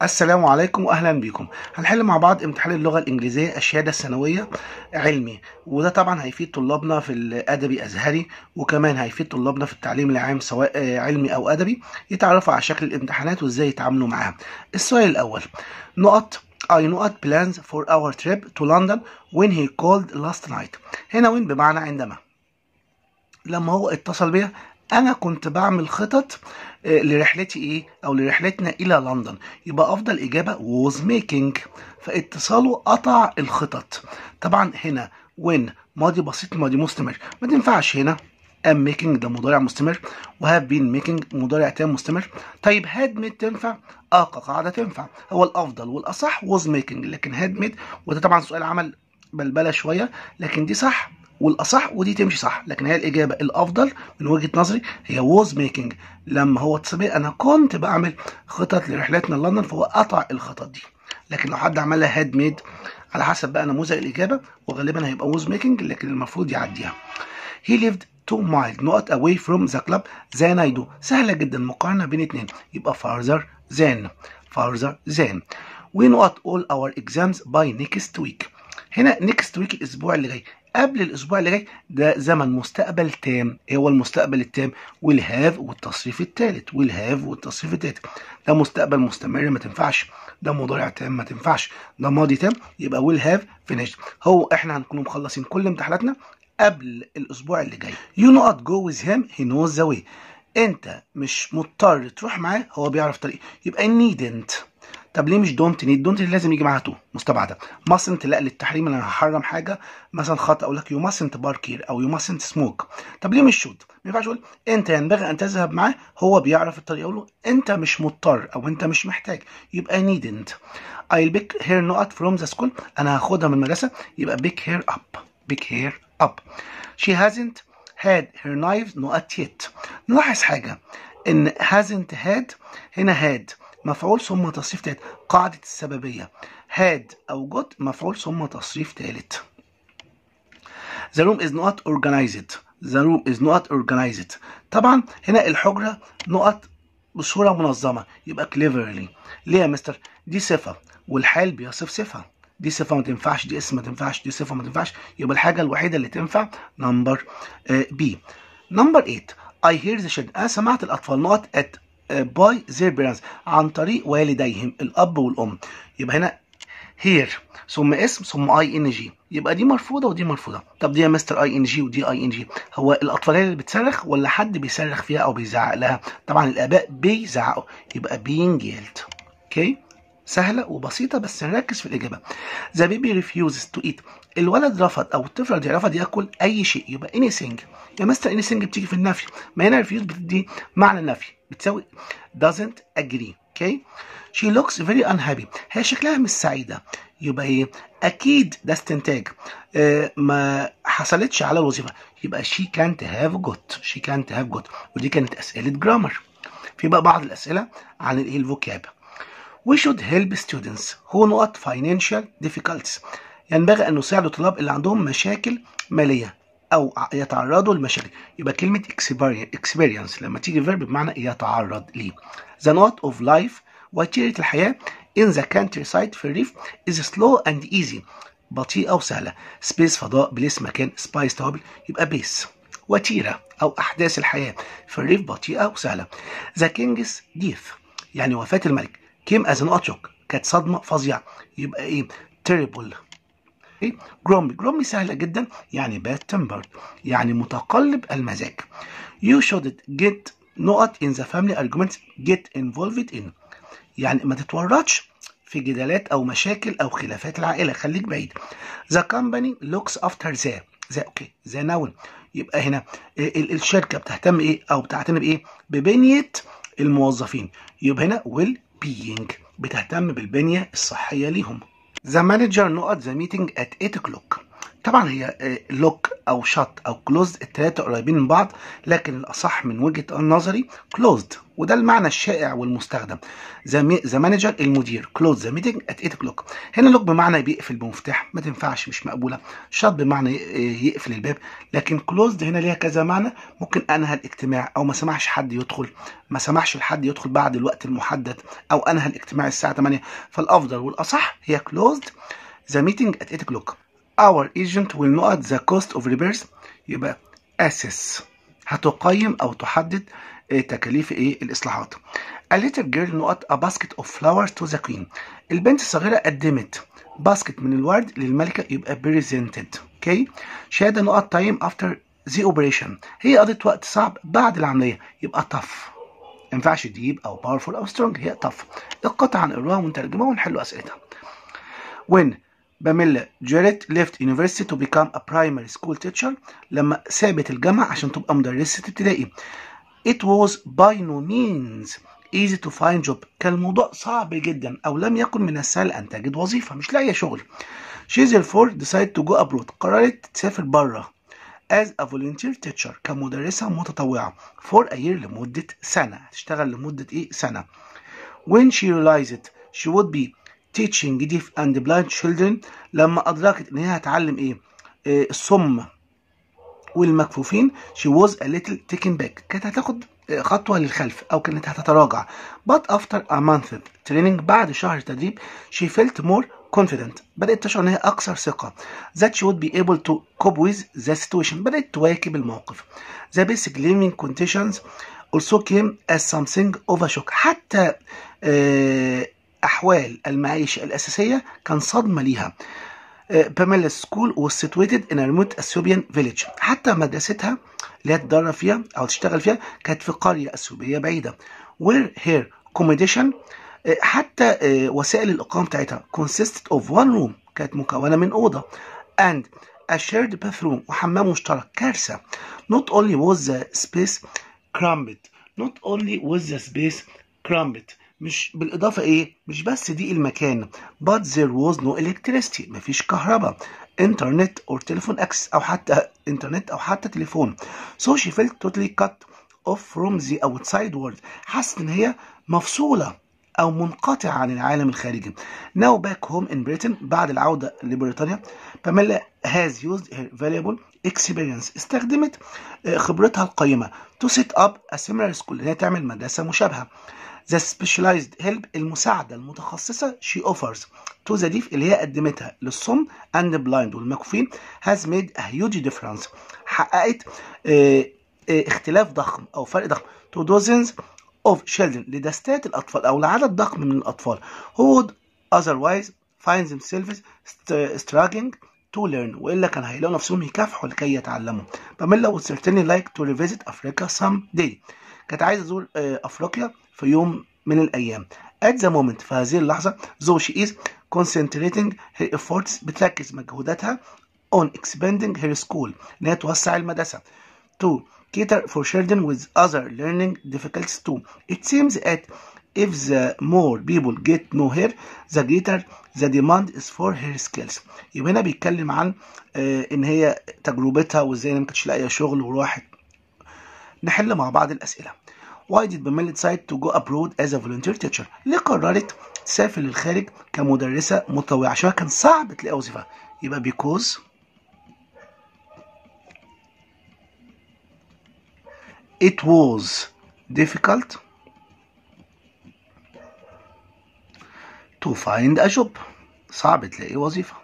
السلام عليكم واهلا بكم هنحل مع بعض امتحان اللغه الانجليزيه الشهاده الثانويه علمي وده طبعا هيفيد طلابنا في الادبي ازهري وكمان هيفيد طلابنا في التعليم العام سواء آه، علمي او ادبي يتعرفوا على شكل الامتحانات وازاي يتعاملوا معاها السؤال الاول نقط I نقط plans for our trip to London when he called last night هنا when بمعنى عندما لما هو اتصل بيا انا كنت بعمل خطط آه، لرحلتي ايه او لرحلتنا الى لندن يبقى افضل اجابه was making فاتصاله قطع الخطط طبعا هنا when ماضي بسيط ماضي مستمر ما تنفعش هنا am making ده مضارع مستمر وهاف been making مضارع تام مستمر طيب had made تنفع اه كقاعده تنفع هو الافضل والاصح was making لكن had made وده طبعا سؤال عمل بلبله شويه لكن دي صح والاصح ودي تمشي صح لكن هي الاجابه الافضل من وجهه نظري هي was making لما هو اتصل بيا انا كنت بعمل خطط لرحلتنا لندن فهو قطع الخطط دي لكن لو حد عملها هاد ميد على حسب بقى نموذج الاجابه وغالبا هيبقى was making لكن المفروض يعديها he lived two miles not away from the club than I do سهله جدا مقارنه بين اتنين يبقى farther than farther than we not all our exams by next week هنا next week الاسبوع اللي جاي قبل الاسبوع اللي جاي ده زمن مستقبل تام ايه هو المستقبل التام والهاف والتصريف الثالث والهاف والتصريف الثالث ده مستقبل مستمر ما تنفعش ده مضارع تام ما تنفعش ده ماضي تام يبقى ويل هاف فينيشد هو احنا هنكون مخلصين كل امتحاناتنا قبل الاسبوع اللي جاي يو نوت جو ويز هيم هي نوز ذا واي انت مش مضطر تروح معاه هو بيعرف طريق يبقى needn't طب ليه مش دونت نيد دونت لازم يجي معاها تو مستبعده mustn't لا للتحريم انا هحرم حاجه مثلا خط اقول لك يو mustn't بارك هير او يو mustn't سموك طب ليه مش شود ما ينفعش اقول انت ينبغي ان تذهب معاه هو بيعرف الطريق اقول له انت مش مضطر او انت مش محتاج يبقى needn't I'll pick her نقط from the school انا هاخدها من المدرسه يبقى pick her up pick her up she hasn't had her knives نقط yet نلاحظ حاجه ان hasn't had هنا had مفعول ثم تصريف تالت قاعدة السببية had أو got مفعول ثم تصريف تالت The room is not organized The room is not organized طبعا هنا الحجرة نقط بصورة منظمة يبقى cleverly ليه يا مستر دي صفة والحال بيصف صفة دي صفة ما تنفعش دي اسم ما تنفعش دي صفة ما تنفعش يبقى الحاجة الوحيدة اللي تنفع نمبر بي نمبر 8 I hear the children أنا سمعت الأطفال نقط at باي their parents عن طريق والديهم الاب والام يبقى هنا هير ثم اسم ثم اي ان جي يبقى دي مرفوضه ودي مرفوضه طب دي يا مستر اي ان جي ودي اي ان جي هو الاطفال هي اللي بتصرخ ولا حد بيصرخ فيها او بيزعق لها طبعا الاباء بيزعقوا يبقى being yelled اوكي سهلة وبسيطة بس نركز في الإجابة. The baby refuses to eat. الولد رفض أو الطفل دي رفض ياكل أي شيء يبقى anything. يا مستر anything بتيجي في النفي. ما هنا refuse بتدي معنى النفي. بتساوي doesn't agree. Okay? She looks very unhappy. هي شكلها مش سعيدة. يبقى ايه؟ أكيد ده استنتاج. آه ما حصلتش على الوظيفة. يبقى she can't have got. She can't have got. ودي كانت أسئلة جرامر. في بقى بعض الأسئلة عن الإيه الفوكاب. We should help students who not financial difficulties. ينبغي أن نساعد الطلاب اللي عندهم مشاكل مالية أو يتعرضوا لمشاكل. يبقى كلمة experience لما تيجي verb بمعنى يتعرض ليه. The note of life وتيرة الحياة in the countryside في الريف is slow and easy. بطيئة وسهلة. space فضاء بليس مكان spice توابل يبقى base. وتيرة أو أحداث الحياة في الريف بطيئة وسهلة. The king's death يعني وفاة الملك. كيم از نوت شوك كانت صدمه فظيعه يبقى ايه تيربل ايه جرومبي جرومبي سهله جدا يعني باد تمبر يعني متقلب المزاج يو شود جيت نقط in the family arguments get involved in يعني ما تتورطش في جدالات او مشاكل او خلافات العائله خليك بعيد the company looks after the ذا اوكي ذا نون يبقى هنا ال- الشركه بتهتم ايه او بتعتني بايه ببنيه الموظفين يبقى هنا ويل being بتهتم بالبنية الصحية ليهم The manager نقط the meeting at 8 o'clock طبعا هي لوك او شط او كلوزد التلاتة قريبين من بعض لكن الاصح من وجهة نظري كلوزد وده المعنى الشائع والمستخدم ذا مانجر المدير كلوز ذا ميتنج ات 8 o'clock هنا لوك بمعنى بيقفل بمفتاح ما تنفعش مش مقبوله شط بمعنى يقفل الباب لكن كلوزد هنا ليها كذا معنى ممكن انهى الاجتماع او ما سمحش حد يدخل ما سمحش لحد يدخل بعد الوقت المحدد او انهى الاجتماع الساعه 8 فالافضل والاصح هي كلوزد ذا ميتنج ات 8 o'clock our agent will know the cost of repairs يبقى assess هتقيم او تحدد تكاليف ايه الاصلاحات a little girl نقط a basket of flowers to the queen البنت الصغيره قدمت باسكت من الورد للملكه يبقى presented اوكي شهاده نقط time after the operation هي قضت وقت صعب بعد العمليه يبقى tough ما ينفعش ديب او powerful او strong هي tough القطعه هنقراها ونترجمها ونحل اسئلتها when باميلا جيريت left university to become a primary school teacher لما سابت الجامعة عشان تبقى مدرسة ابتدائي it was by no means easy to find job كان الموضوع صعب جدا أو لم يكن من السهل أن تجد وظيفة مش لاقية شغل she therefore decided to go abroad قررت تسافر بره as a volunteer teacher كمدرسة متطوعة for a year لمدة سنة هتشتغل لمدة إيه سنة when she realized she would be teaching deaf and blind children لما أدركت إن هي هتعلم إيه, إيه الصم والمكفوفين she was a little taken back كانت هتاخد خطوة للخلف أو كانت هتتراجع but after a month training بعد شهر تدريب she felt more confident بدأت تشعر إن هي أكثر ثقة that she would be able to cope with the situation بدأت تواكب الموقف the basic living conditions also came as something of a shock حتى آه أحوال المعيشة الأساسية كان صدمة ليها باميلا سكول was situated in a remote Ethiopian village حتى مدرستها اللي هي تدرب فيها أو تشتغل فيها كانت في قرية أثيوبية بعيدة where her accommodation حتى وسائل الإقامة بتاعتها consisted of one room كانت مكونة من أوضة and a shared bathroom وحمام مشترك كارثة not only was the space cramped not only was the space cramped مش بالإضافة إيه مش بس دي المكان but there was no electricity مفيش كهرباء internet or telephone access أو حتى إنترنت أو حتى تليفون so she felt totally cut off from the outside world حست إن هي مفصولة أو منقطعة عن العالم الخارجي now back home in Britain بعد العودة لبريطانيا باميلا has used her valuable experience استخدمت خبرتها القيمة to set up a similar school هي تعمل مدرسة مشابهة the specialized help المساعدة المتخصصة she offers to the deaf اللي هي قدمتها للصم and blind والمكفوفين has made a huge difference حققت اه اه اختلاف ضخم أو فرق ضخم to dozens of children لدستات الأطفال أو لعدد ضخم من الأطفال who would otherwise find themselves struggling to learn وإلا كان هيلاقوا نفسهم يكافحوا لكي يتعلموا باميلا would certainly like to revisit Africa someday كانت عايزة تزور أفريقيا في يوم من الأيام at the moment في هذه اللحظة though she is concentrating her efforts بتركز مجهوداتها on expanding her school إن هي توسع المدرسة to cater for children with other learning difficulties too it seems that if the more people get know her the greater the demand is for her skills يبقى هنا بيتكلم عن آه ان هي تجربتها وازاي ما كانتش لاقيه شغل وراحت نحل مع بعض الاسئله Why did Pamela decide to go abroad as a volunteer teacher? ليه قررت تسافر للخارج كمدرسة متطوعة؟ عشان كان صعب تلاقي وظيفة. يبقى because it was difficult to find a job. صعب تلاقي وظيفة.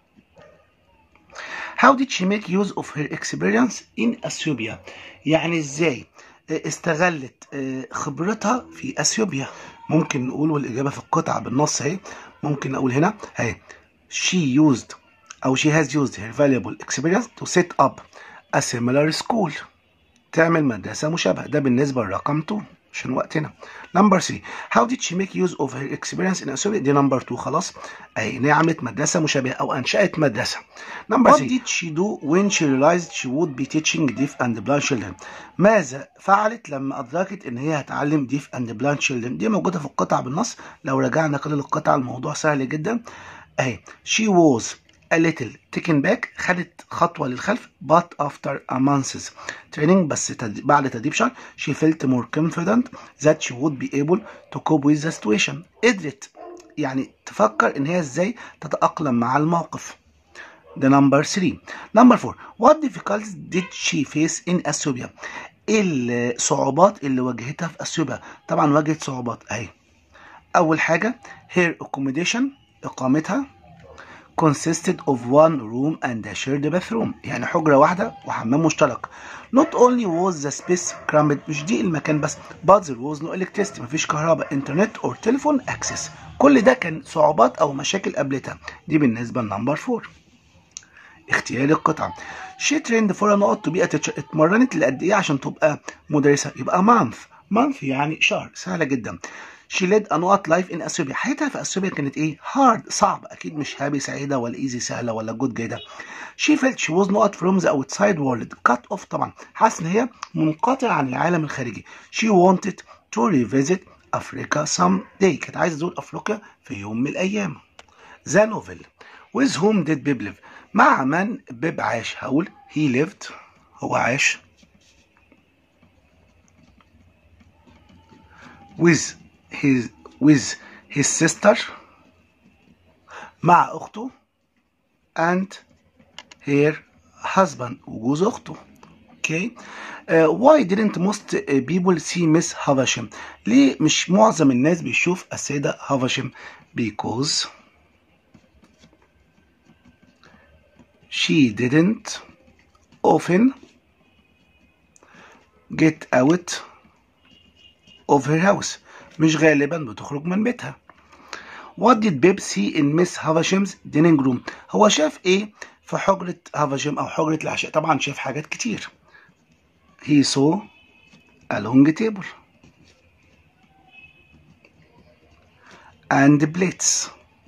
How did she make use of her experience in Ethiopia? يعني ازاي استغلت خبرتها في اثيوبيا ممكن نقول والاجابه في القطعه بالنص اهي ممكن اقول هنا اهي she used او she has used her valuable experience to set up a similar school تعمل مدرسه مشابهه ده بالنسبه لرقم 2 عشان وقتنا نمبر 3 how did she make use of her experience in Ethiopia دي نمبر 2 خلاص اهي ان هي عملت مدرسه مشابهه او انشات مدرسه نمبر 3 what did she do when she realized she would be teaching deaf and blind children ماذا فعلت لما ادركت ان هي هتعلم deaf and blind children دي موجوده في القطعه بالنص لو رجعنا كده للقطعه الموضوع سهل جدا اهي she was a little taken back خدت خطوة للخلف but after a month's training بس تد... بعد تدريب شهر she felt more confident that she would be able to cope with the situation قدرت يعني تفكر ان هي ازاي تتأقلم مع الموقف ده نمبر 3 نمبر 4 what difficulties did she face in Ethiopia ايه الصعوبات اللي واجهتها في اثيوبيا طبعا واجهت صعوبات اهي اول حاجه her accommodation اقامتها consisted of one room and a shared bathroom يعني حجرة واحدة وحمام مشترك not only was the space cramped مش دي المكان بس but there was no electricity مفيش كهرباء انترنت or telephone access كل ده كان صعوبات او مشاكل قابلتها دي بالنسبة لنمبر 4 اختيار القطعة she trained for a نقط to be a teacher اتمرنت لقد ايه عشان تبقى مدرسة يبقى month month يعني شهر سهلة جدا she led a نقط life in اثيوبيا حياتها في اثيوبيا كانت ايه hard صعب اكيد مش هابي سعيدة ولا easy سهلة ولا good جيدة she felt she was not from the outside world cut off طبعا حاسس ان هي منقطعة عن العالم الخارجي she wanted to revisit Africa someday كانت عايزة تزور افريقيا في يوم من الايام the novel with whom did Bib live مع من بيب عاش هقول he lived هو عاش with his with his sister مع أخته and her husband وجوز أخته okay uh, why didn't most people see Miss Havashim ليه مش معظم الناس بيشوف السيدة هافاشم because she didn't often get out of her house مش غالبا بتخرج من بيتها What did Bib see in Miss Havisham's dining room هو شاف ايه في حجرة هافاشم او حجرة العشاء طبعا شاف حاجات كتير He saw a long table and plates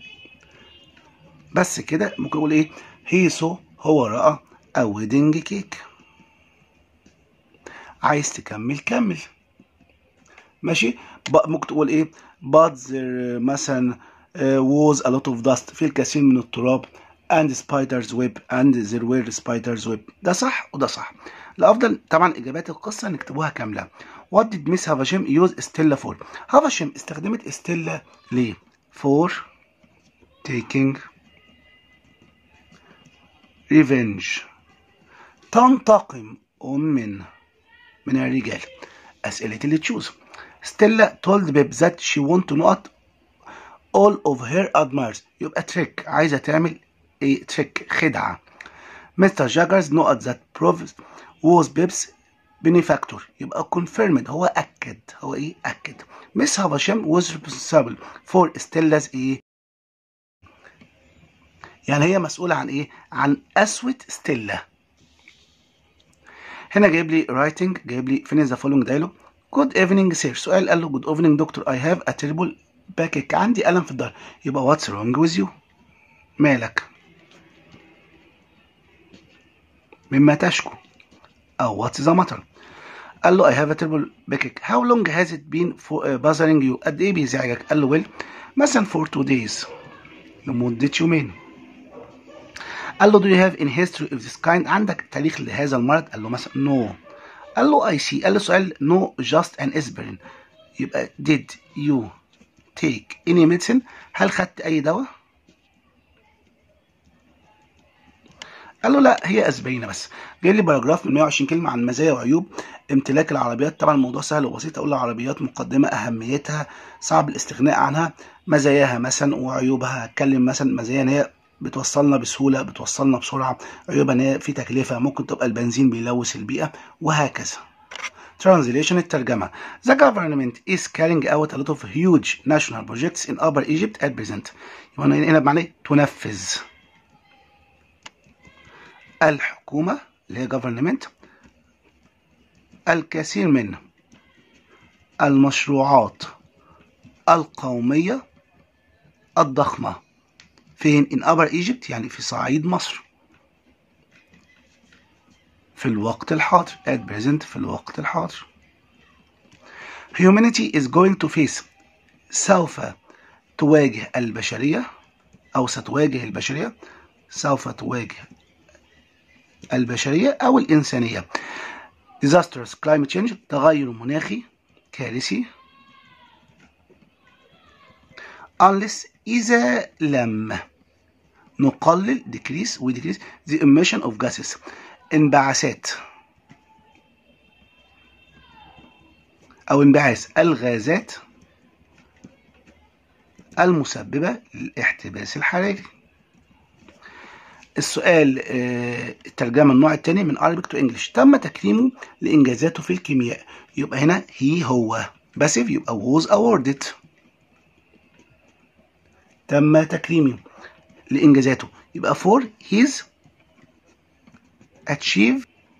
بس كده ممكن نقول ايه هيسو هو رأى a wedding cake عايز تكمل كمل ماشي ممكن تقول ايه but there مثلا uh, was a lot of dust في الكثير من التراب and spiders web and there were spiders web ده صح وده صح الافضل طبعا اجابات القصه نكتبوها كامله what did miss هافاشيم use استيلا for هافاشيم استخدمت استيلا ليه for taking revenge تنتقم من من الرجال أسئلة اللي تشوز ستيلا told Bib that she want to not all of her admirers يبقى تريك عايزة تعمل ايه تريك خدعة مستر جاجرز نقط that proves was Bib's benefactor يبقى confirmed هو أكد هو ايه أكد مس هافاشم was responsible for ستيلا's ايه يعني هي مسؤولة عن ايه؟ عن قسوة ستيلا. هنا جايب لي writing جايب لي finish the following dialogue. Good evening sir. سؤال قال له good evening doctor I have a terrible backache. عندي ألم في الظهر. يبقى what's wrong with you؟ مالك؟ مما تشكو. أو what's the matter؟ قال له I have a terrible backache. How long has it been for, uh, bothering you؟ قد إيه بيزعجك؟ قال له well مثلا for two days. لمدة يومين. قال له do you have in history of this kind عندك تاريخ لهذا المرض قال له مثلا no قال له I see قال له سؤال no just an aspirin يبقى did you take any medicine هل خدت أي دواء قال له لا هي اسبرينه بس جاي لي باراجراف من 120 كلمه عن مزايا وعيوب امتلاك العربيات طبعا الموضوع سهل وبسيط اقول العربيات مقدمه اهميتها صعب الاستغناء عنها مزاياها مثلا وعيوبها هتكلم مثلا مزايا ان هي بتوصلنا بسهوله بتوصلنا بسرعه عيوبها ان هي في تكلفه ممكن تبقى البنزين بيلوث البيئه وهكذا Translation الترجمة The government is carrying out a lot of huge national projects in Upper Egypt at present يبقى هنا بمعنى تنفذ الحكومة اللي هي government الكثير من المشروعات القومية الضخمة فين in Upper Egypt يعني في صعيد مصر في الوقت الحاضر at present في الوقت الحاضر humanity is going to face سوف تواجه البشرية أو ستواجه البشرية سوف تواجه البشرية أو الإنسانية disastrous climate change تغير مناخي كارثي unless إذا لم نقلل decrease و decrease the emission of gases انبعاثات أو انبعاث الغازات المسببة للاحتباس الحراري السؤال الترجمة النوع الثاني من Arabic to English تم تكريمه لإنجازاته في الكيمياء يبقى هنا he هو باسيف يبقى was awarded تم تكريمه لإنجازاته يبقى for his achieve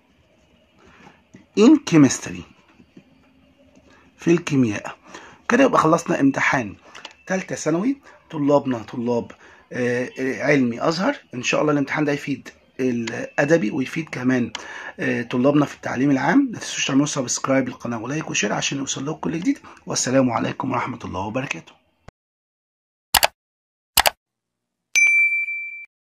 in chemistry في الكيمياء كده يبقى خلصنا امتحان ثالثة ثانوي طلابنا طلاب علمي أزهر إن شاء الله الامتحان ده يفيد الأدبي ويفيد كمان طلابنا في التعليم العام لا تنسوش تعملوا سبسكرايب للقناة ولايك وشير عشان يوصل لكم كل جديد والسلام عليكم ورحمة الله وبركاته